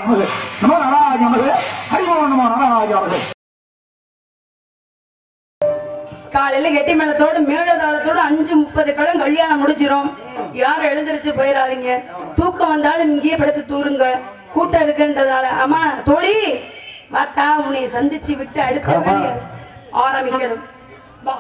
நமது நமோ நாராஜ நமது ஹரிமோ நமோ நாராஜ நமது காலையில கெட்டி மேளத்தோடு மேளதாளத்தோடு அஞ்சு முப்பது கலம் கல்யாணம் முடிச்சிரும் யாரும் எழுந்திருச்சு போயிடாதீங்க தூக்கம் வந்தாலும் இங்கேயே படுத்து தூருங்க கூட்டம் இருக்குன்றதால அம்மா தோழி வாத்தா உன்னை சந்திச்சு விட்டு அடுத்த வேலையை ஆரம்பிக்கணும் வா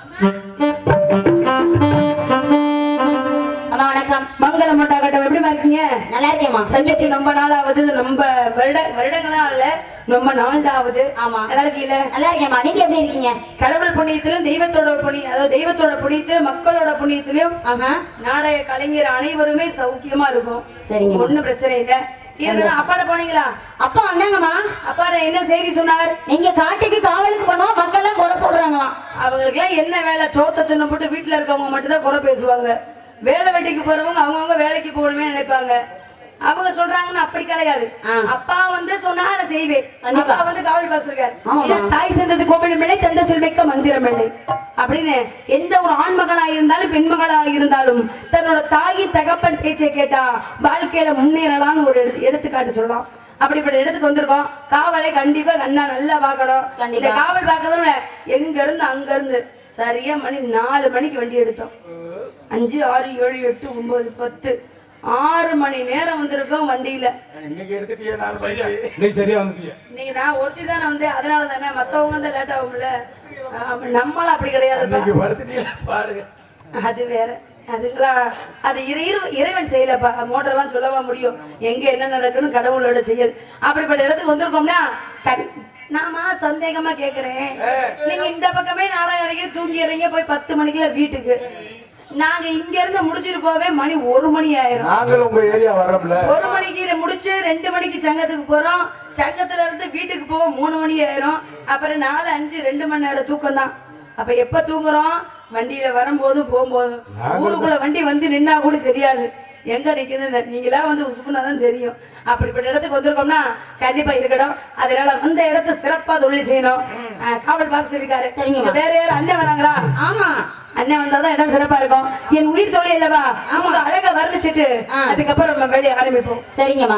அம்மா வணக்கம் மங்கள மட்டாக்கட்டம் எப்படி இருக்கீங்க நல்லா இருக்கேம்மா சந்திச்சு ரொம்ப நாள் ஆகுது ரொம்ப வருட வருடங்களா இல்ல ரொம்ப நாள் தான் ஆகுது ஆமா. நல்லா இருக்கீங்களா நல்லா இருக்கேம்மா நீங்க எப்படி இருக்கீங்க கடவுள் புண்ணியத்திலும் தெய்வத்தோட புண்ணியம் அதாவது தெய்வத்தோட புண்ணியத்திலும் மக்களோட புண்ணியத்திலும் ஆஹா நாடக கலைஞர் அனைவருமே சௌக்கியமா இருக்கும் சரிங்கம்மா. ஒண்ணும் பிரச்சனை இல்ல இருந்தாலும் அப்பாட போனீங்களா அப்பா வந்தாங்கம்மா அப்பாட என்ன செய்தி சொன்னார் நீங்க காட்டுக்கு காவலுக்கு போனோம் மக்கள் எல்லாம் குறை சொல்றாங்களாம் அவங்களுக்கு எல்லாம் என்ன வேலை சோத்த தின்னு போட்டு வீட்டுல இருக்கவங்க மட்டும் தான் குறை பேசுவாங்க வேலை வெட்டிக்கு போறவங்க அவங்கவங்க வேலைக்கு போகணுமே நினைப்பாங்க அவங்க சொல்றாங்கன்னு அப்படி கிடையாது ஆ. அப்பா வந்து சொன்னா நான் செய்வேன் கண்டிப்பா. அப்பா வந்து காவல் பார்த்திருக்காரு ஆமாம்மா. ஏன்னா தாய் சேர்ந்தது கோவில் பிள்ளை தந்த சொல்மிக்க மந்திரம் இல்லை அப்படின்னு எந்த ஒரு ஆண் மகனா இருந்தாலும் பெண் மகளா இருந்தாலும் தன்னோட தாயின் தகப்பன் பேச்சை கேட்டா வாழ்க்கையில முன்னேறலாம்னு ஒரு எடுத்து- எடுத்துக்காட்டு சொல்லலாம் அப்படிப்பட்ட இடத்துக்கு வந்திருக்கோம் காவலை கண்டிப்பா கண்ணா நல்லா பார்க்கணும் கண்டிப்பா. இந்த காவல் பார்க்கறதுல எங்க இருந்து அங்க இருந்து சரியா மணி நாலு மணிக்கு வண்டி எடுத்தோம் அஞ்சு ஆறு ஏழு எட்டு ஒன்பது பத்து ஆறு மணி நேரம் வந்திருக்கோம் வண்டியில இன்னைக்கு எடுத்துட்டியே நான் இன்னைக்கு சரியா வந்துட்டியே இன்னைக்கு நான் ஒருத்தி தானே வந்து அதனால தானே மத்தவங்க வந்து லேட் ஆகும்ல ஆமா, நம்மளும் அப்படி கிடையாது படுத்துட்டியே பாடுங்க அது வேற அதுக்கெல்லாம் அது இறை இறை- இறைவன் செய்யலப்பா மோட்டர்லாம் சொல்லவா முடியும் எங்க என்ன நடக்குன்னு கடவுளோட செயல் அப்படிப்பட்ட இடத்துக்கு வந்திருக்கோம்னா கண்- நாமா சந்தேகமா கேக்குறேன் நீங்க இந்த பக்கமே நாடகம் அடிக்க தூங்கிடுறீங்க போய் பத்து மணிக்குள்ள வீட்டுக்கு நாங்க இங்க இருந்து முடிச்சிட்டு போவே மணி ஒரு மணி ஆயிரும் நாங்களும் உங்க ஏரியா வர்றோம்ல ஒரு மணிக்கு இதை முடிச்சு ரெண்டு மணிக்கு சங்கத்துக்கு போறோம் சங்கத்துல இருந்து வீட்டுக்கு போக மூணு மணி ஆயிரும் அப்புறம் நாலு அஞ்சு ரெண்டு மணி நேரம் தூக்கம் தான் அப்ப எப்ப தூங்குறோம் வண்டியில வரும்போதும் போகும்போதும் ஊருக்குள்ள வண்டி வந்து நின்னா கூட தெரியாது எங்க நிக்குதுன்னு நீங்களா வந்து உசுப்புனாதான் தெரியும் அப்படிப்பட்ட இடத்துக்கு வந்திருக்கோம்னா கண்டிப்பா இருக்கணும் அதனால அந்த இடத்த சிறப்பா தொழில் செய்யணும் ஆஹ் காவல் பார்க்க சொல்லிருக்காரு சரிங்கம்மா. இங்க வேற யாரும் அண்ணன் வராங்களா ஆமா அண்ணன் வந்தாதான் இடம் சிறப்பா இருக்கும் என் உயிர் தொழில் இல்லவா அவங்க அழகா வர்ணிச்சிட்டு ஆ. அதுக்கப்புறம் நம்ம வேலையை ஆரம்பிப்போம் சரிங்கம்மா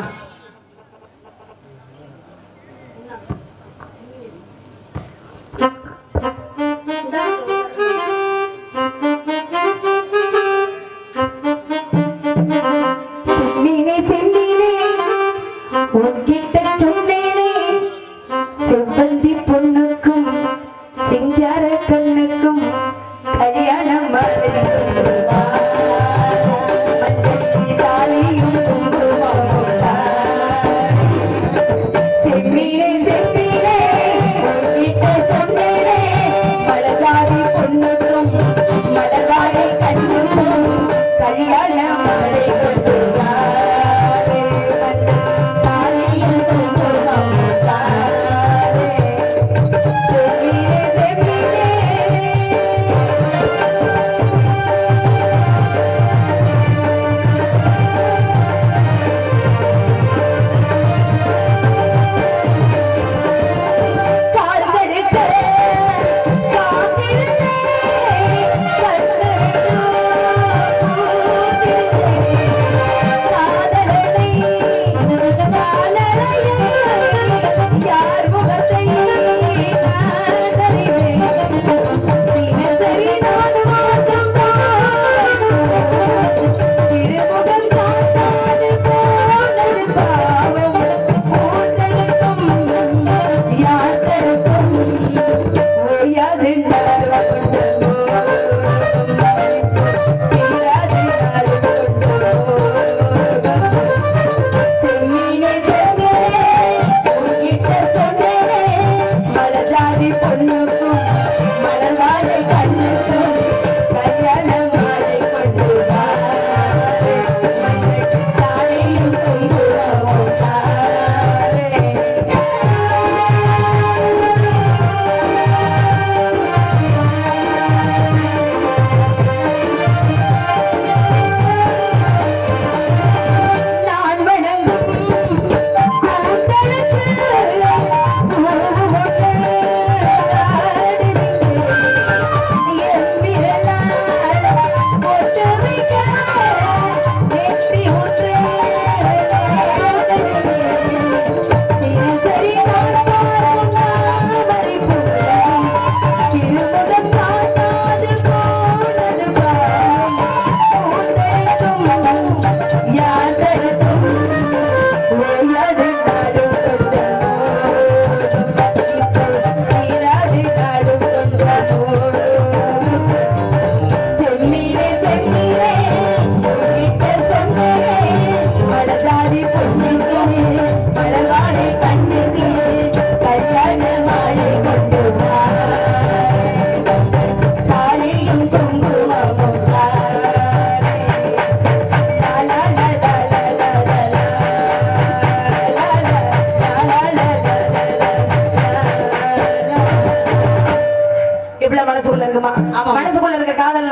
செம்மீனே செம்மீனே உன்கிட்ட சொன்னேனே செவ்வந்தி பொண்ணுக்கும் சிங்கார கண்ணுக்கும் கல்யாணம் செம்மீனே செம்மீனே உன்கிட்ட சொன்னேனே மலஜாதி பொண்ணுக்கும் மலர்வாழை கண்ணுக்கும் கல்யாண மாலை கொண்டு வாரே. தாலியும்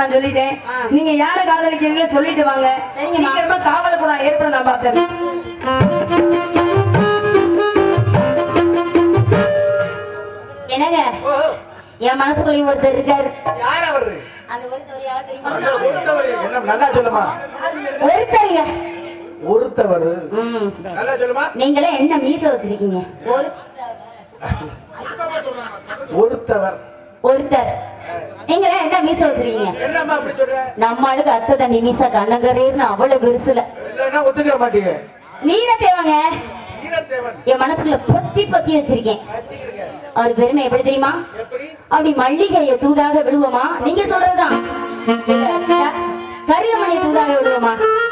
நான் சொல்லிட்டேன் ஆ. நீங்க யார காதலிக்கிறீங்களோ சொல்லிட்டு வாங்க சரிங்கம்மா. சீக்கிரமா காவல கூட ஏற்பட நான் பார்த்தேன் என்னங்க என் மனசுக்குள்ளேயும் ஒருத்தர் இருக்காரு யார் அவரு அந்த ஒருத்தர் யார் தெரியுமா ஒருத்தவர் என்ன நல்லா சொல்லுமா ஒருத்தருங்க ஒருத்தவர் ம். நல்லா சொல்லுமா நீங்களே என்ன மீச வச்சிருக்கீங்க ஒரு ஒருத்தவர் ஒருத்தர் நீங்களே என்ன மீச வச்சிருக்கீங்க என்னம்மா அப்படி சொல்ற நம்ம ஆளுக்கு அத்தை தண்ணி மீச கண்ணங்கரேன்னு அவ்வளவு பெருசுல இல்லைன்னா ஒத்துக்கிற மாட்டீங்க மீன தேவங்க ஈரத்தேவன் என் மனசுக்குள்ள பொத்தி பொத்தி வச்சிருக்கேன் வச்சுக்கிறீங்க அவர் பெருமை எப்படி தெரியுமா எப்படி அப்படி மல்லிகைய தூதாக விடுவோமா நீங்க சொல்றதுதான் இல்ல, க- கரிதமணி தூதாக விடுவோமா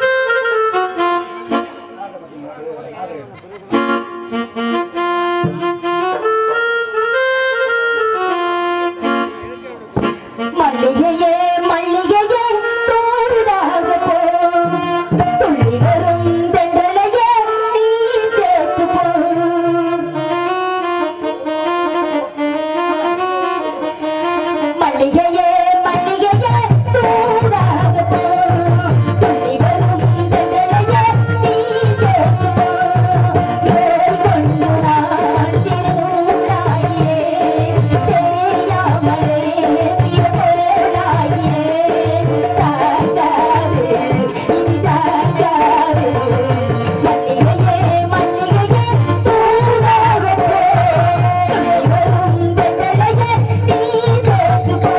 மல்லிகையே மல்லிகையே தூதாக போ துள்ளி வரும் தென்றலையே நீ சேர்த்து போ மல்லிகையே மல்லிகையே தூதாக போ துள்ளி வரும் தென்றலையே நீ சேர்த்து போ நோய் கொண்டு நான் திருநாயே தேயாமலே திருப்போலாயே தாக்காது இனி தாக்காது மல்லிகையே மல்லிகையே தூதாக போ துள்ளி வரும் தென்றலையே நீ சேர்த்து போ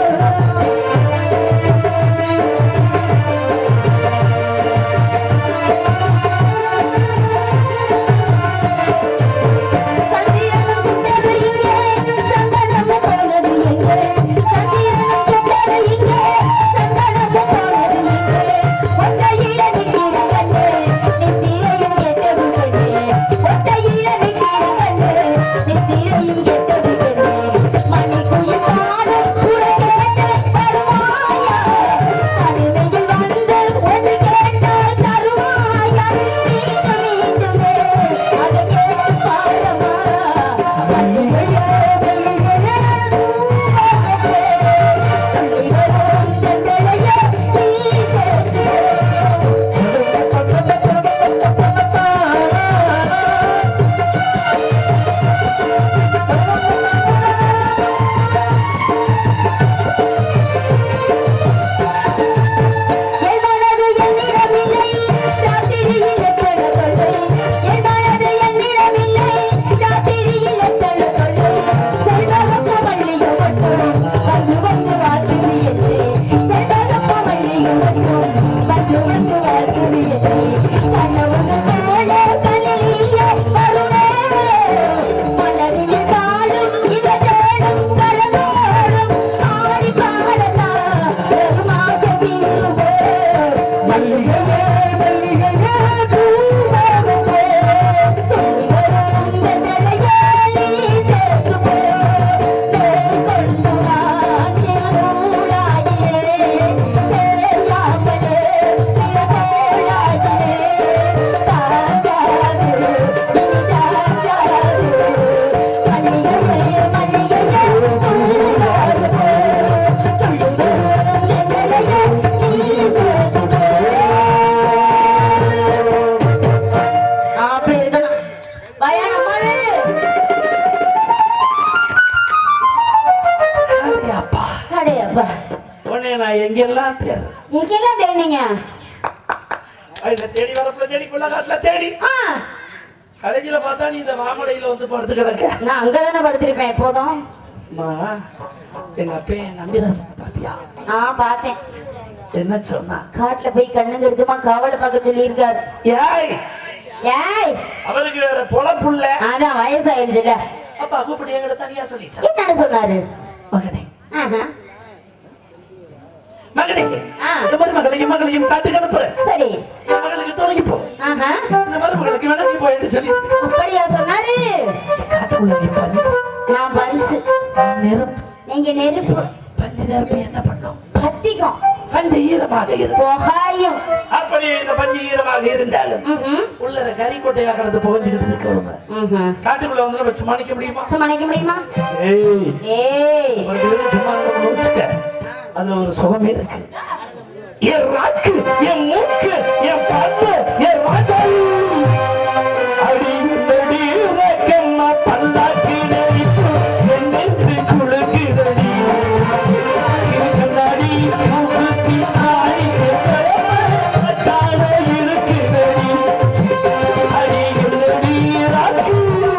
சந்திரனும் சுட்டது இங்கே சந்தனமும் போனது எங்கே சந்திரனும் சுட்டது இங்கே சந்தனமும் போனது எங்கே ஒத்தையில நிற்கிற கண்ணே நித்திரையும் கெட்டது பெண்ணே ஒத்தையில நிற்கிற கண்ணே நித்திரையும் கெட்டது பெண்ணே மணி குயில் பாடும் குரல் கேட்டு வருவாயா தனிமையில் வந்து ஒன்று கேட்டால் தருவாயா மீண்டும் மீண்டுமே அதை கேட்டு பாரமா மல்லிகையே மல்லிகையே பூவாகவே துள்ளி வரும் தென்றலையே நீ சேர்த்து என் மனது என்னிடமில்லை ராத்திரியில் எத்தனை தொல்லை என் மனது என்னிடமில்லை ராத்திரியில் எத்தனை தொல்லை செல்வகப்பு மல்லியும் மட்டும் வந்து வந்து வாக்குது என்று செல்வகப்பு மல்லியும் மட்டும் வந்து வந்து வாக்குது என்று கனவுக்கு மேலே கனலியே வருணே மனதில் காலும் இவ தேடும் கலந்தோடும் ஆடி பாடத்தா ஒரு மாசம் தீருவே மல்லிகையே மல்லிகையே பூவாகவே துள்ளி வரும் தென்றலையே நீ சேர்த்து போ மேல் கொண்டு நான் திருநூலாயினே தெரியாமலே திறமோலாயினே தாங்காது இனி தாங்காது மல்லிகையே மல்லிகையே பூவாகவே துள்ளி வரும் தென்றலையே நீ சேர்த்து போ அப்படி இருக்கணும் பயானம் மாடு அப்பா அடையப்பா உன்னை நான் எங்கெல்லாம் தேடுறேன் எங்கெல்லாம் தேடினீங்க அதுல தேடி வரப்புல தேடி கொள்ளக்காட்டுல தேடி ஆ கடைசியில பார்த்தா நீ இந்த மாமலையில வந்து படுத்து கிடக்க நான் அங்கதானே படுத்திருப்பேன் எப்போதும் அம்மா எங்க அப்பைய நம்பிராசன் பாத்தியா நான் பார்த்தேன் என்ன சொன்னா காட்டுல போய் கண்ணுங்க இருக்குமா காவலை பார்க்க சொல்லியிருக்காரு ஏய் ஏய் அவருக்கு வேற பொழப்புள்ள அதான் வயசாயிருச்சுல அப்பா கூப்பிட்டு எங்கிட்ட தனியா சொல்லிட்டான் என்னன்னு சொன்னாரு மகனே ஆஹா. மகனே ஆ. இந்த மருமகளையும் மகளையும் காட்டுக்கு அனுப்புறேன் சரி என் மகளுக்கு துணைக்கு போ ஆஹா. இந்த மருமகளுக்கு விலகி போய் என்று சொல்லி அப்படியா சொன்னாரு காட்டுக்குள்ள நீ பறிச்சு நான் பரிசு நெருப்பு நீங்க நெருப்பு பஞ்சு நெருப்பு என்ன பண்ணும் கத்திக்கும் பஞ்சு ஈரமாக இருக்கும் புகாயும் அப்படி இந்த பஞ்சு ஈரமாக இருந்தாலும் ம்ஹும். உள்ள கறி கொட்டையா கிடந்து புகஞ்சுக்கிட்டு இருக்கவங்க ம்ஹும். காட்டுக்குள்ள வந்து நம்ம சும்மா நிக்க முடியுமா சும்மா நினைக்க முடியுமா ஏய் ஏய் ஒரு நிமிஷம் சும்மா இருக்கணும்னு வச்சுக்க. அதுல ஒரு சுகமே இருக்கு என் ராக்கு என் மூக்கு என் பல்லு என் ராஜல் அடி அடி ரக்கம்மா பல்லாக்கி நடிப்பு என் நெஞ்சு குலுக்குதடி கண்ணாடி மூக்குத்தி ஆடி சாட இருக்குதடி அடி அடி ராக்கு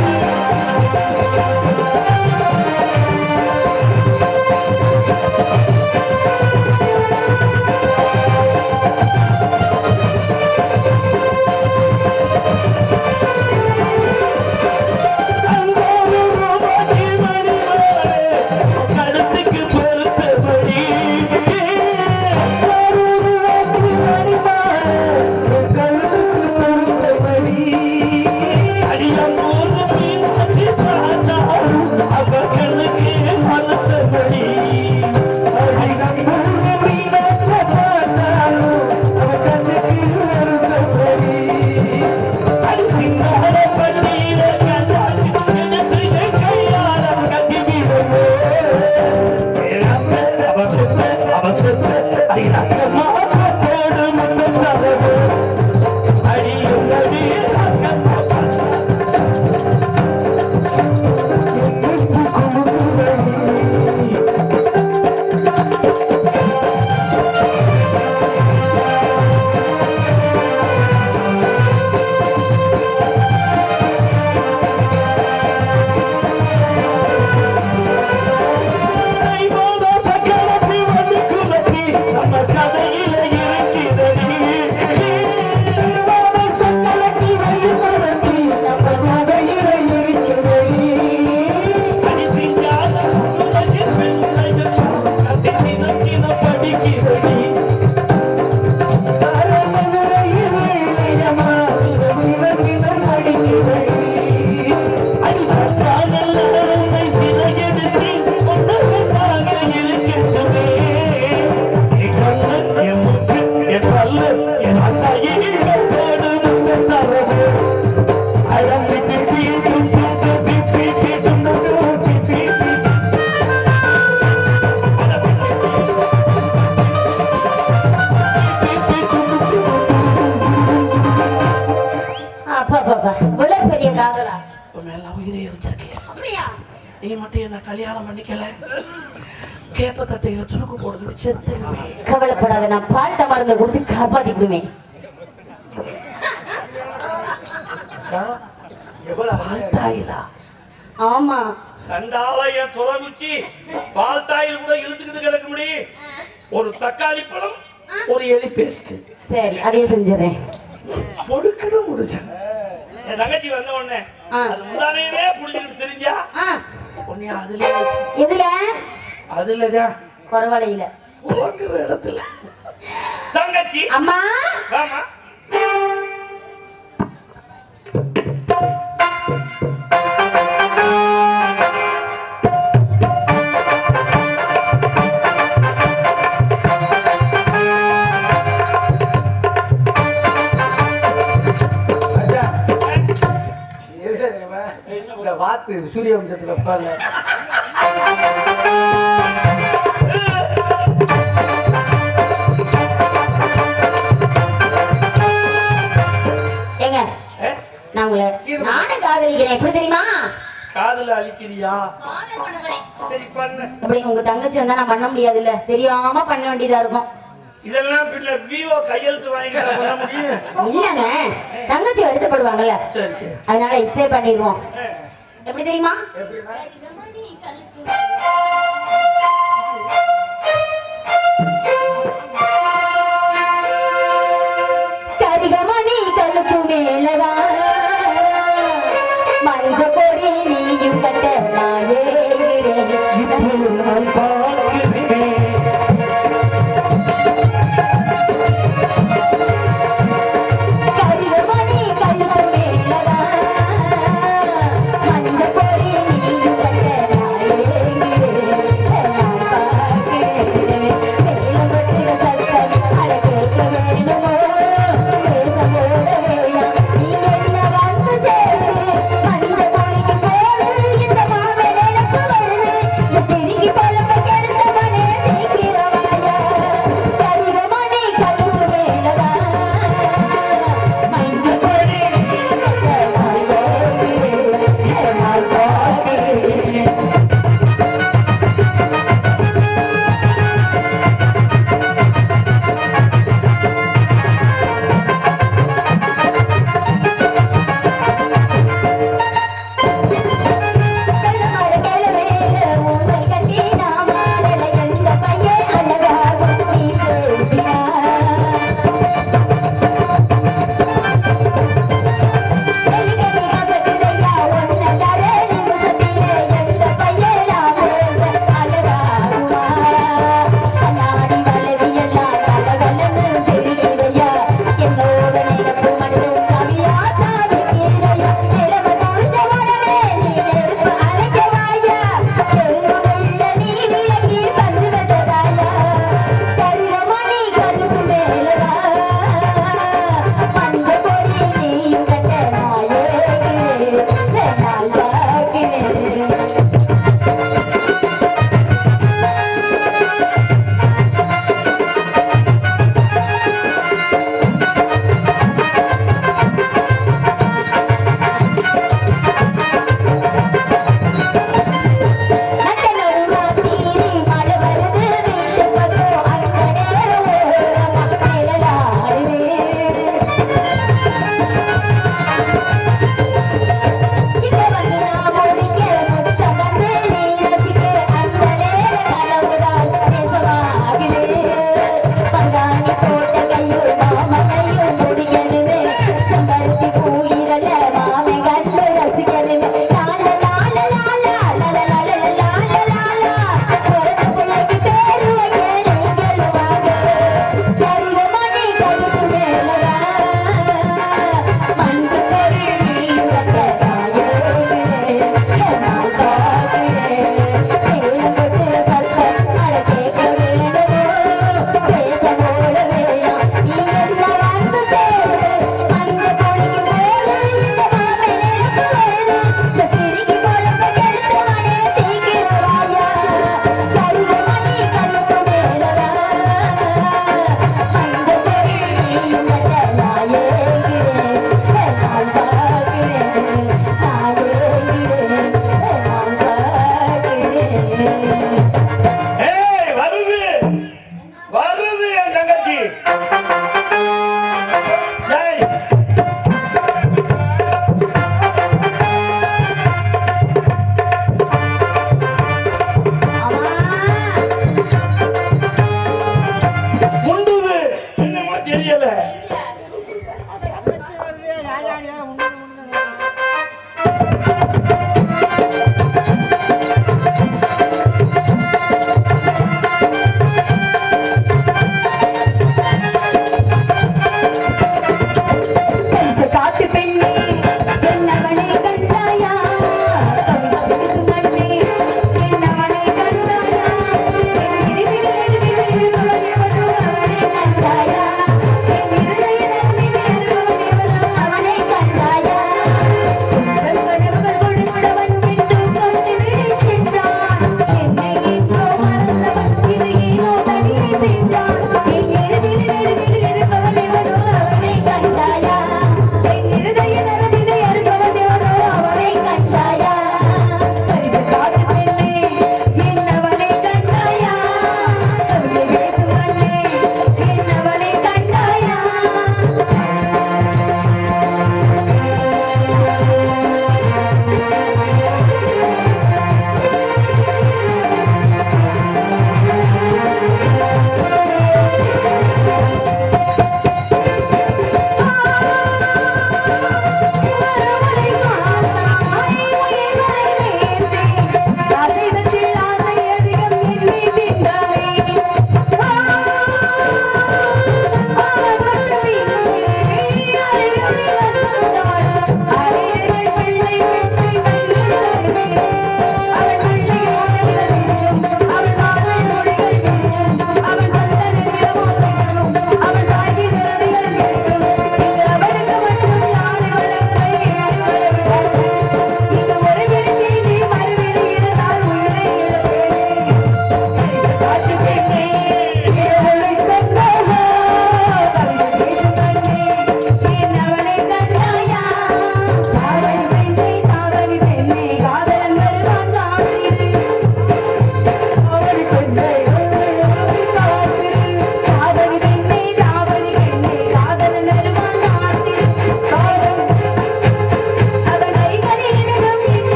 அங்கோரு ரூபாய்க்கு மணிமாலே, கழுத்துக்கு பொருத்தபடி. அங்கோரு ரூபாய்க்கு மணிமாலே, கழுத்துக்கு பொருத்தபடி. அடியங்கோரு மீனாட்சி பார்த்தாலும் அவ கண்ணுக்கு பழுத்தபடி. அடியங்கோரு மீனாட்சி பார்த்தாலும் அவ கண்ணுக்கு வருத்தபடி. நம்ம கதையில இருக்கிறது சக்கலத்தி வழிபடத்தி நம்ம கதையில இருக்கிறது படிக்கிறது அப்பா பாப்பா இவ்வளவு பெரிய காதலா உன் மேல உயிரையே வச்சிருக்கேன் நீ மட்டும் என்ன கல்யாணம் பண்ணிக்கல கேப்ப தட்டையில சுருக்கு போடுறது செத்துருவேன் கவலைப்படாத நான் பால்ட்ட மருந்தை கொடுத்து காப்பாத்திக்கிடுவேன் பால்தாயிலா ஆமா சண்டாலய துறகுச்சி பால் தாயில் கூட இழுத்துக்கிட்டு கிடக்க முடியும் ஒரு தக்காளி பழம் ஒரு எலி பேஸ்ட் சரி அதையே செஞ்சிடறேன் முடுக்கட முடிச்சு என் தங்கச்சி வந்த உடனே ஆ. அது முந்தானையவே புடிச்சுக்கிட்டு தெரிஞ்சா ஆ, உன்னை அதுல வச்சு எதுல அதுலதான் குறவலையில உலங்குற இடத்துல தங்கச்சி அம்மா வாமா இந்த வாத்து சூரிய வம்சத்துல உட்கார்ந்து ஏங்க ஏ, நான் உங்களை நானும் காதலிக்கிறேன் எப்படி தெரியுமா காதுல அழிக்கிறியா சரி பண்ணு அப்படி உங்க தங்கச்சி வந்தா நான் பண்ண முடியாது இல்ல தெரியாம பண்ண வேண்டியதா இருக்கும் இதெல்லாம் பின்ன விவோ கையெழுத்து வாங்கிக்கிற பண்ண முடியும் இல்லங்க தங்கச்சி வருத்தப்படுவாங்கல்ல சரி சரி அதனால இப்பே பண்ணிடுவோம் ஏ, எப்படி தெரியுமா கரிகமணி கழுத்து மேலதா மஞ்ச பொடி நீயும் கட்ட நான் ஏங்குறேன் நான் பார்க்கிறேன் கரிகமணி கழுத்து மேலதா மஞ்ச பொடி நீயும் கட்ட நான் ஏங்குறேன் நான் பார்க்கிறேன் மேலும் கொட்டுற சத்தம் அட கேட்க வேணுமோ பேச போட வேணாம் நீ என்ன வந்து சேரு மஞ்ச பொழிக்கு போடு இந்த மாமன் எனக்கு வருது இந்த செடிக்கு பழப்ப கெடுத்த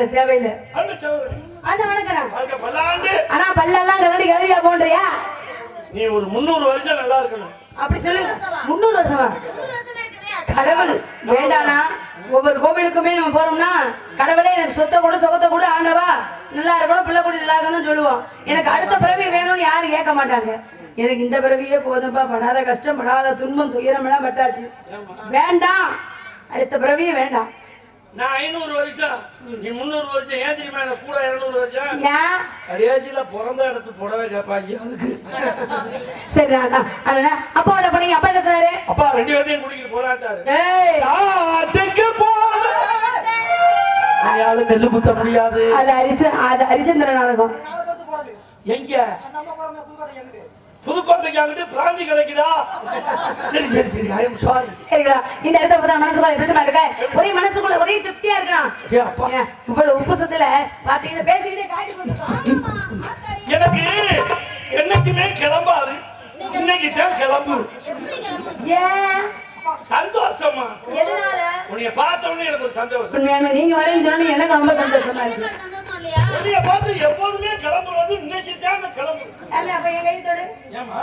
எனக்கு தேவையில்லை அந்த சகோதரி அண்ணா வணக்கம் வாழ்க்கை பல்லாண்டு ஆனா பல்லெல்லாம் கலடி கலடியா போன்றியா நீ ஒரு முந்நூறு வருஷம் நல்லா இருக்கணும் அப்படி சொல்லுங்க முந்நூறு வருஷமா கடவுள் வேண்டானா ஒவ்வொரு கோவிலுக்குமே நம்ம போறோம்னா கடவுளே எனக்கு சொத்தை கூட சுகத்தை கூட ஆண்டவா நல்லா இருக்கணும் பிள்ளை கூட நல்லா இருக்கணும் சொல்லுவோம் எனக்கு அடுத்த பிறவி வேணும்னு யாரும் கேட்க மாட்டாங்க எனக்கு இந்த பிறவியே போதும்பா படாத கஷ்டம் படாத துன்பம் துயரம் எல்லாம் பட்டாச்சு வேண்டாம் அடுத்த பிறவியே வேண்டாம் நான் ஐநூறு வருஷம் நீ முந்நூறு வருஷம் ஏன் தெரியுமா எனக்கு கூட இருநூறு வருஷம் ஏன் கடையாச்சியில பிறந்த இடத்து புடவை கேட்பாங்க அதுக்கு சரி அண்ணா அண்ணா அப்பா என்ன பண்ணீங்க அப்பா என்ன சொன்னாரு அப்பா ரெண்டு பேர்த்தையும் குடிக்கிட்டு போராட்டாரு ஏய் காட்டுக்கு போன யாரும் நெல்லு குத்த முடியாது அது அரிச அது அரிசந்திர நாடகம் எங்க புதுக்கோட்டைக்கு அங்கிட்டு பிராந்தி கிடைக்குதா சரி சரி சரி ஐ எம் சாரி சரிங்களா இந்த இடத்த பார்த்தா மனசுக்குள்ள பிரச்சனை இருக்க ஒரே மனசுக்குள்ள ஒரே திருப்தியா இருக்கலாம் ஏ அப்பா. ஏன், இவ்வளவு உப்பு சத்துல பாத்தீங்கன்னா பேசிக்கிட்டே காட்டி கொடுத்துருக்கோம். எனக்கு என்னைக்குமே கிளம்பாது இன்னைக்கு தான் கிளம்பு ஏன் சந்தோஷமா எதனால உன்னைய பார்த்த உடனே எனக்கு ஒரு சந்தோஷம் உண்மையான நீங்க வரேன்னு சொன்னா எனக்கு ரொம்ப சந்தோஷமா இருக்கு உன்னைய பார்த்து எப்போதுமே கிளம்புறது இன்னைக்கு தான் நான் கிளம்பு அல்ல அப்ப என் கைத்தோடு ஏமா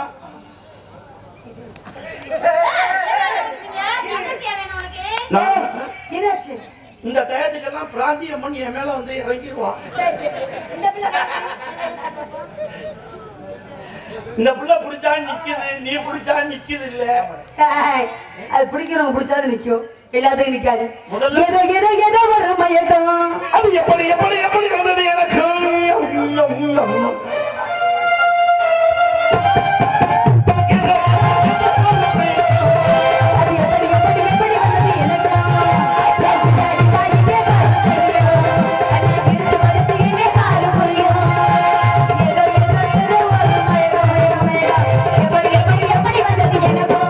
நான் என்னாச்சு இந்த டயத்துக்கெல்லாம் பிராந்திய மண் என் மேல வந்து இறங்கிடுவான் சரி சரி இந்த பிள்ளை இந்த புள்ள பிடிச்சா நிக்குது நீ பிடிச்சா நிக்குது இல்ல ஏய், அது பிடிக்கிறவங்க பிடிச்சாது நிக்கும் எல்லாத்துக்கும் நிக்காது முதல்ல- ஏதோ ஏதோ ஏதோ ஒரு மயக்கம் அது எப்படி எப்படி எப்படி வந்தது எனக்கு அது எப்படி எப்படி எப்படி வந்தது எனக்கு பேசி தாடி தாடிட்டே காது தெரியும். கண்ணை எடுத்து படிச்சு என்ன காது புரியும். ஏதோ ஏதோ ஏதோ ஒரு மயக்கம் மயக்கம் மயக்கம். எப்படி எப்படி எப்படி வந்தது எனக்கும்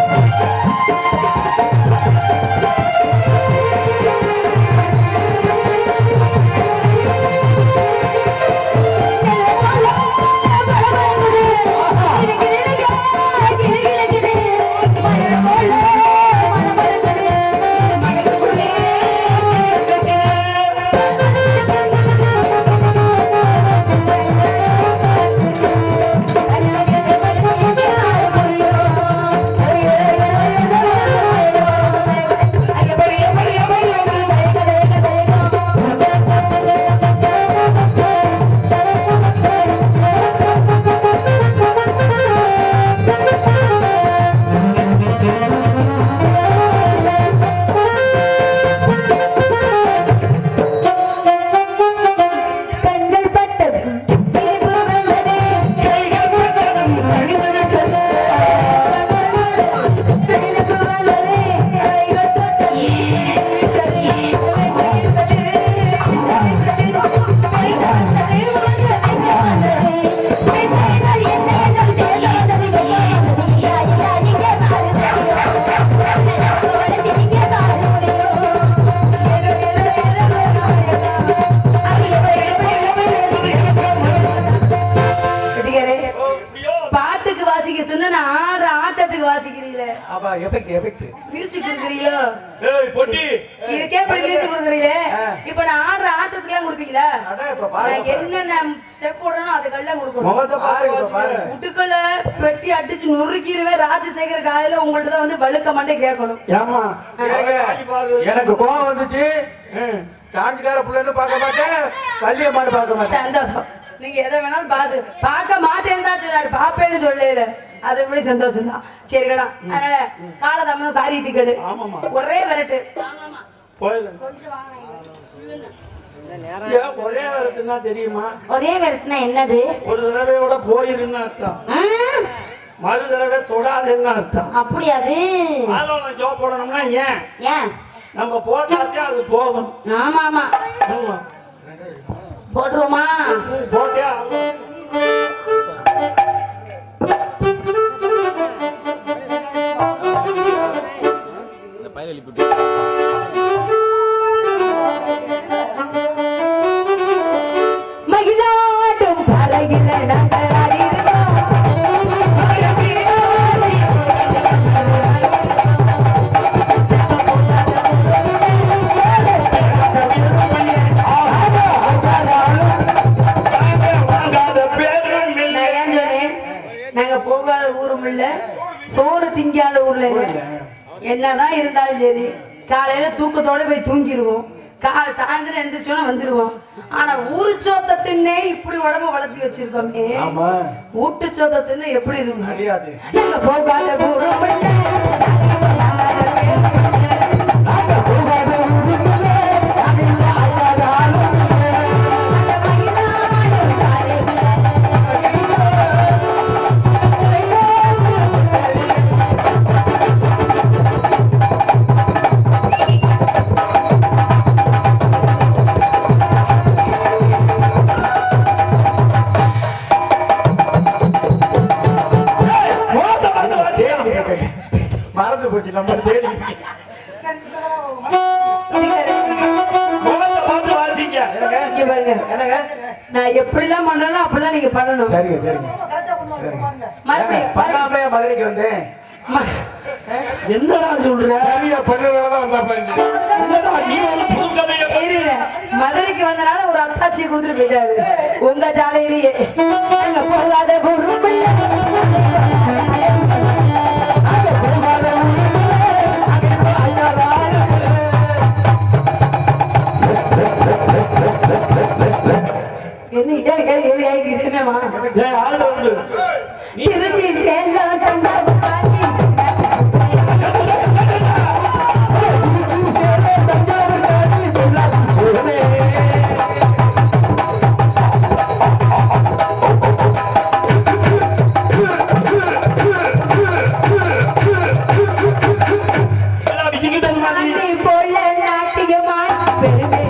கண்கள் பட்டது பிடிப்பு வந்தது கைகள் பட்டதும் பணிந்து விட்டது பிடிப்பு வந்தது கைகள் தொட்டது வெட்டிக்காரே, எப்படியோ பாட்டுக்கு வாசிக்க சொன்னா நான் ஆடுற ஆட்டத்துக்கு வாசிக்கிறீங்களே அப்பா எஃபெக்ட் எஃபெக்ட் மியூசிக் கொடுக்குறீங்களோ ஏய் பொட்டி இதுக்கே இப்படி மியூசிக் கொடுக்குறீங்களே இப்ப நான் ஆடுற ஆட்டத்துக்கு எல்லாம் கொடுப்பீங்களா அதான் இப்ப பாருங்க நான் என்னென்ன ஸ்டெப் போடணும் அதுக்கெல்லாம் கொடுக்கணும் முகத்தை பாருங்க, பார்த்து பாருங்க. வாசிக்கிறேன். முட்டுக்களை வெட்டி அடிச்சு நொறுக்கிடுவேன் ராஜசேகர் காலையில உங்கள்ட்ட தான் வந்து வழுக்க மாட்டே கேட்கணும் ஏமா எனக்கு எனக்கு கோவம் வந்துச்சு காஞ்சிக்கார பிள்ளைன்னு பார்க்க மாட்டேன் கல்யாணம் பார்க்க மாட்டேன் சந்தோஷம் நீங்க எதை வேணாலும் பாத்து பார்க்க மாட்டேன்னு தான் சொன்னாரு பாப்பேன்னு சொல்லல அது எப்படி சந்தோஷம் தான் சரிங்களா அதனால காலதாமதம் காரியத்துக்கு ஆமாம்மா. ஒரே விரட்டு போயிடலாம் ஏன் ஒரே வரதுன்னா தெரியுமா ஒரே விரட்டுனா என்னது ஒரு தடவையோட போயிருன்னு அர்த்தம் ம், மறு தடவை தொடாதுன்னு அர்த்தம் அப்படியா அது ஆலோன ஜோ போடணும்னா ஏன் ஏன் நம்ம போட்டாத்தே அது போகும் ஆமா ஆமா ஆமா. போட்டுருவோமா போட்டே ஆகணும். மகிழாட்டும் பலகில நாங்கள் ஆடிடுவோம். ஆஹா ஊரும் இல்ல சோறு திங்காத ஊர்ல இல்ல. என்னதான் இருந்தாலும் சரி காலையில தூக்கத்தோட போய் தூங்கிடுவோம் காலை சாயந்தரம் எந்திரிச்சோன்னா வந்துடுவோம் ஆனா ஊருச்சோத்த தின்னே இப்படி உடம்ப வளர்த்தி வச்சிருக்கோமே ஆமா ஊட்டுச்சோத்த தின்னு எப்படி இருக்கும் முடியாது நாங்க போகாத ஊரும் இல்ல, நாங்க பேசுறது நாங்க போகாத ஊருக்குள்ள அதில் ஆகாத ஆளும் அந்த மயிலாடும் காலையில மோத வந்து வாசியா. தேடிக்கிட்டு இருக்கேன். மறந்து போச்சு நம்ம தேடிக்கிட்டு இருக்கேன். முகத்தை பார்த்து வாசிங்க என்னங்க? இங்க பாருங்க என்னங்க நான் எப்படிலாம் பண்றேனோ அப்படிலாம் நீங்க பண்ணணும் சரிங்க சரிங்க மறுபடியும் பாருங்க. பண்ணாமே மதுரைக்கு வந்தேன் ம- என்னடா சொல்ற சரியா பண்ணுறதுனால வந்தா பாருங்க என்னடா நீ ஒரு புது கதையை இருங்க. மதுரைக்கு வந்தனால ஒரு அத்தாட்சியை கொடுத்துட்டு போயிட்டாரு உங்க சாலையிலேயே நாங்க போகாத ஊரும் இல்ல. நாங்க போகாத ஊருக்குள்ள அதில் ஆகாத ஆளும் என்ன இதா இருக்கா? இது ஆயிடுச்சு, என்னம்மா? ஏய், ஆளு வந்து திருச்சி சேலம் தஞ்சாவூர் திருச்சி சேலம் தஞ்சாவூர் காட்டி பொள்ளாச்சி போனே எல்லாம் விஜய்கிட்ட மாதிரி அன்னை போல நாட்டியமா பெருமை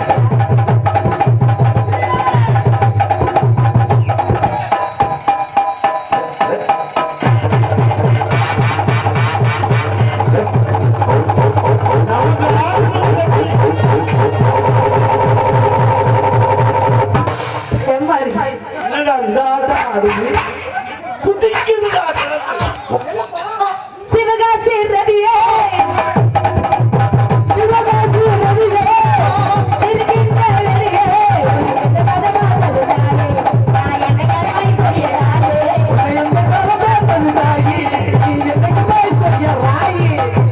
செம்ம இருக்கு. என்னடா இந்த ஆட்டம் ஆடுது குதிக்குதுடா கிழக்கு. சிவகாசி ரதியே சிவகாசி ரதியே இருக்கின்ற வெளியே நான் என்ன கடமை செய்யலாலே எந்த காலமே பழுதாகி நீ என்னைக்குமே சொல்ல ராயி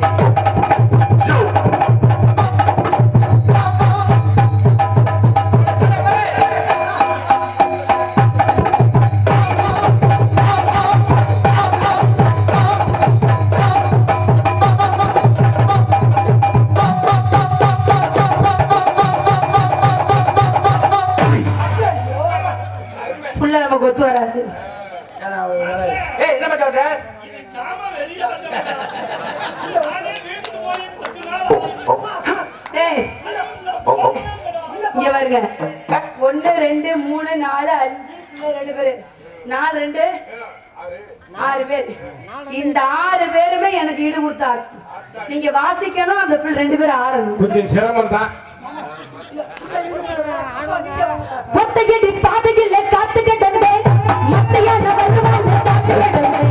புள்ள நமக்கு ஒத்து வராது ஏய் என்ன சொல்ற இது காம வெளியாட்டம். நானே வீட்டுக்கு போய் பத்து நாள் ஆகுது. ஏய் இங்க பாருங்க ஒண்ணு ரெண்டு மூணு நாலு அஞ்சு இன்னும் ரெண்டு பேரு நாலு ரெண்டு ஆறு பேர் இந்த ஆறு பேருமே எனக்கு ஈடு கொடுத்தாரு நீங்க வாசிக்கணும் அந்த பிள்ளை ரெண்டு பேரும் ஆடணும் கொஞ்சம் சிரமம் தான் ஒத்தையடி பாதையில காத்து கிடந்தே மத்தையான வருவாங்க காத்து கிடந்தே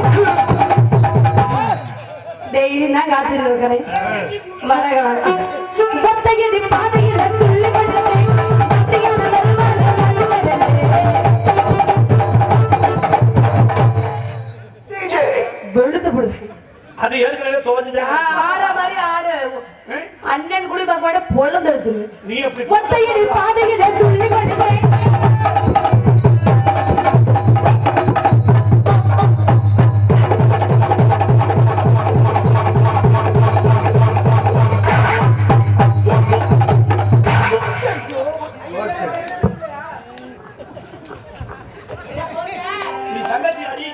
டெய்லி தான் காத்துட்டு இருக்கிறேன் வரகாலம் ஒத்தையடி பாதையில சொல்லி கிடந்தே மத்தையான வருவாங்க காத்து கிடந்தே வெளுத்து போடு அது ஏற்கனவே துவச்சுட்டேன் ஆட மாதிரி ஆடு அண்ணன் குடி பாப்பாட பொழந்து வச்சிருச்சு நீ எப்படி ஒத்தையடி பாதையில சொல்லி கிடந்தே நீ தங்கச்சி அடி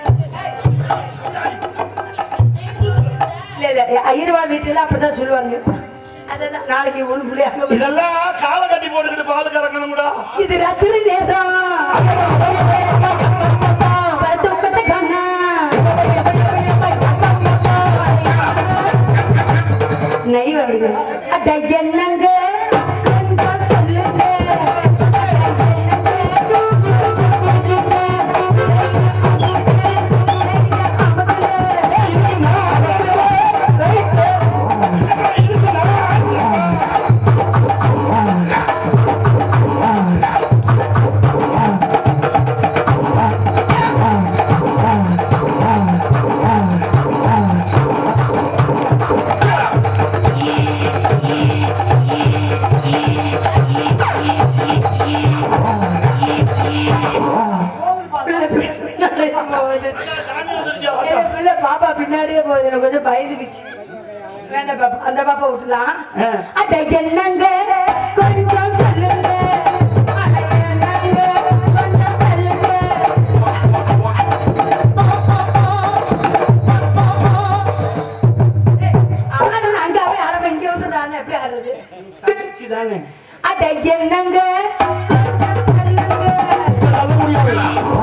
இல்ல இல்ல ஐயர்வா வீட்டுல அப்படிதான் சொல்லுவாங்க அதான் நாளைக்கு ஒண்ணு புள்ளி அங்க போய் இதெல்லாம் காலை கட்டி போட்டுக்கிட்டு பால் கறக்கணும்டா இது ராத்திரி நேரம் தூக்கத்தை காணா நெய் வருது அட என்னங்க கொஞ்சம் சொல்லுங்க ஆ வந்து அதான் சாமி வந்துருச்சு என் ஆட்டம். பிள்ளை பாப்பா பின்னாடியே போகுது எனக்கு கொஞ்சம் பயந்துக்குச்சு வேண்டாம் பாப்பா அந்த பாப்பா விட்டுலாம் அட என்னங்க கொஞ்சம் சொல்லுங்க அட என்னங்க கொஞ்சம் சொல்லுங்க ஆடணும் அங்காவே ஆடணும் இங்க வந்து நான் எப்படி ஆடுறது தங்கச்சி தானே அட என்னங்க கொஞ்சம் சொல்லுங்க தள்ள முடியாது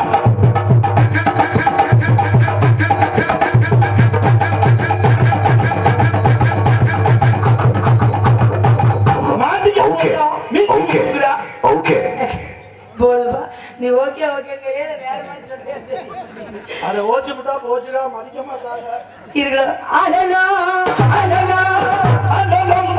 மாட்டிக்க ஓகே நீ ஓகே கொடுக்குறா. ஓகே போதுப்பா நீ ஓகே ஓகே வேற மாதிரி சொல்லியாச்சு அதை ஓச்சு விட்டா போச்சுடா மதிக்க மாட்டாங்க இருக்கணும் அடலாம் அடலாம் அலலம்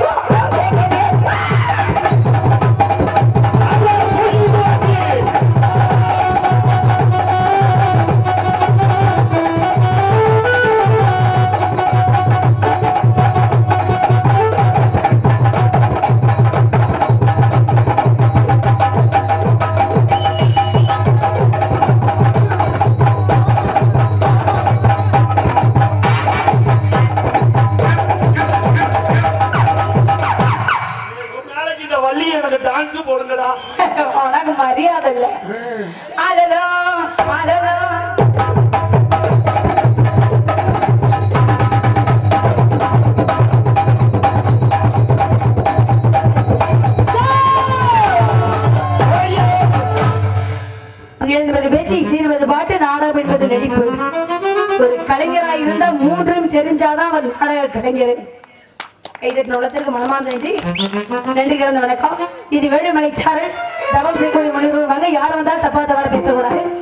ஒரு நாளைக்கு இந்த வள்ளி எனக்கு டான்ஸ் போடுங்கடா உனக்கு மரியாதை இல்ல அடலாம் அடலாம் எழுதுவது பேச்சு சீர்வது பாட்டு நாடகம் என்பது நடிப்பு ஒரு கலைஞராக இருந்தா மூன்றும் தெரிஞ்சாதான் அவர் நாடக கலைஞர் கைதட்டின உலகத்திற்கு மனமார்ந்த நன்றி நன்றி கலந்த வணக்கம் இது வேலுமலை சாரல் தவம் செய்யக்கூடிய மனிதர்கள் வாங்க யார் வந்தாலும் தப்பா தவற பேசக்கூடாது